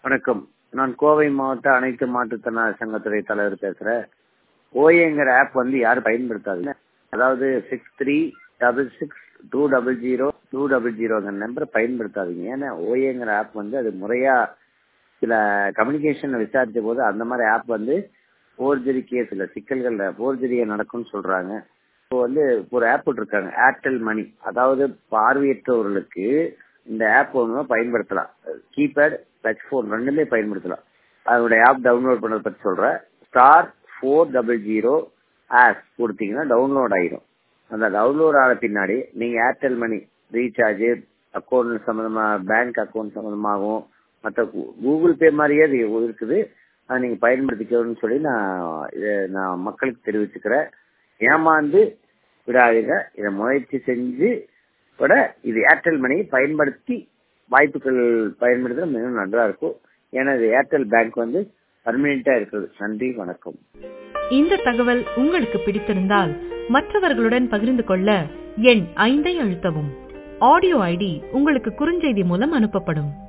வணக்கம் நான் கோவை மாவட்ட அனைத்து மாற்றுத்திறனாளி சங்கத்துறை தலைவர் பேசுறேன் ஓஏங்கிற ஆப் வந்து யாரும் பயன்படுத்தாதீங்க அதாவது six three double six two double zero two double ஜீரோங்கிற நம்பரை பயன்படுத்தாதீங்க ஏன்னா ஓஏங்கிற ஆப் வந்து அது முறையா சில கம்யூனிகேஷன் விசாரிச்ச போது அந்த மாதிரி ஆப் வந்து ஃபோர்ஜரி கேஸ் இல்லை சிக்கல்கள் ஃபோர்ஜரியை நடக்கும்னு சொல்றாங்க இப்போ வந்து ஒரு ஆப் இருக்காங்க ஏர்டெல் மணி அதாவது பார்வையற்றவர்களுக்கு இந்த ஆப் ஒன்று பயன்படுத்தலாம் கீபேட் டச் ஃபோன் ரெண்டுமே பயன்படுத்தலாம் அதனுடைய ஆப் டவுன்லோட் பண்ணதை பற்றி சொல்றேன் star four double zero app கொடுத்தீங்கன்னா டவுன்லோட் ஆயிடும் அந்த டவுன்லோட் ஆன பின்னாடி நீங்க ஏர்டெல் மணி ரீசார்ஜ் அக்கௌண்ட் சம்பந்தமா பேங்க் அக்கௌண்ட் சம்பந்தமாகவும் மற்ற கூகுள் பே மாதிரியே அது இருக்குது அதை நீங்க பயன்படுத்திக்கணும்னு சொல்லி நான் இதை நான் மக்களுக்கு தெரிவிச்சுக்கிறேன் ஏமாந்து விடாதீங்க இதை முயற்சி செஞ்சு கூட இது ஏர்டெல் மணியை பயன்படுத்தி வாய்ப்புகள் பயன்படுத்த மிகவும் நன்றா இருக்கும் ஏன்னா இது ஏர்டெல் பேங்க் வந்து பர்மனெண்டா இருக்குது நன்றி வணக்கம் இந்த தகவல் உங்களுக்கு பிடித்திருந்தால் மற்றவர்களுடன் பகிர்ந்து கொள்ள எண் ஐந்தை அழுத்தவும் ஆடியோ ஐடி உங்களுக்கு குறுஞ்செய்தி மூலம் அனுப்பப்படும்